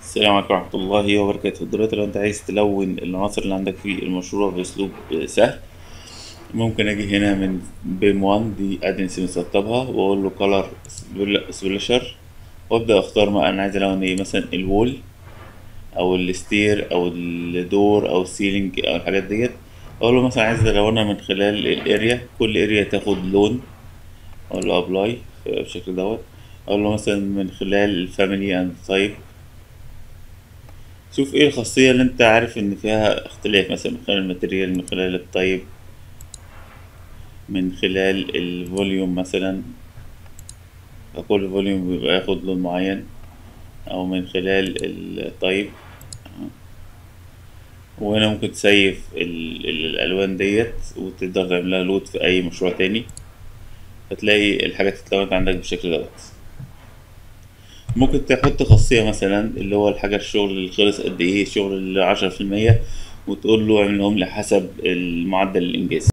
السلام عليكم ورحمة الله وبركاته دلوقتي لو انت عايز تلون العناصر اللي عندك في المشروع بأسلوب سهل ممكن اجي هنا من بيم 1 دي ادنس مسطبها واقول له color سبلشر وابدأ اختار ما انا عايز الون ايه مثلا الوول او الستير او الدور او السيلينج او الحاجات ديت اقول له مثلا عايز الونها من خلال الاريا كل اريا تاخد لون اقول له ابلاي بالشكل دوت اقول له مثلا من خلال الفاميلي اند تايب شوف ايه الخاصية اللي انت عارف ان فيها اختلاف مثلا من خلال الماتريال من خلال الطيب من خلال الفوليوم مثلا فكل فوليوم بيبقى ياخد لون معين او من خلال الطيب وهنا ممكن تسيف ال- ال- الالوان ديت وتقدر تعملها لود في اي مشروع تاني فتلاقي الحاجات اتلونت عندك بالشكل دوت ممكن تحط خاصية مثلا اللي هو الحاجة الشغل اللي خلص قد ايه الشغل اللي عشرة في المية وتقول له اعملهم لي حسب المعدل الإنجاز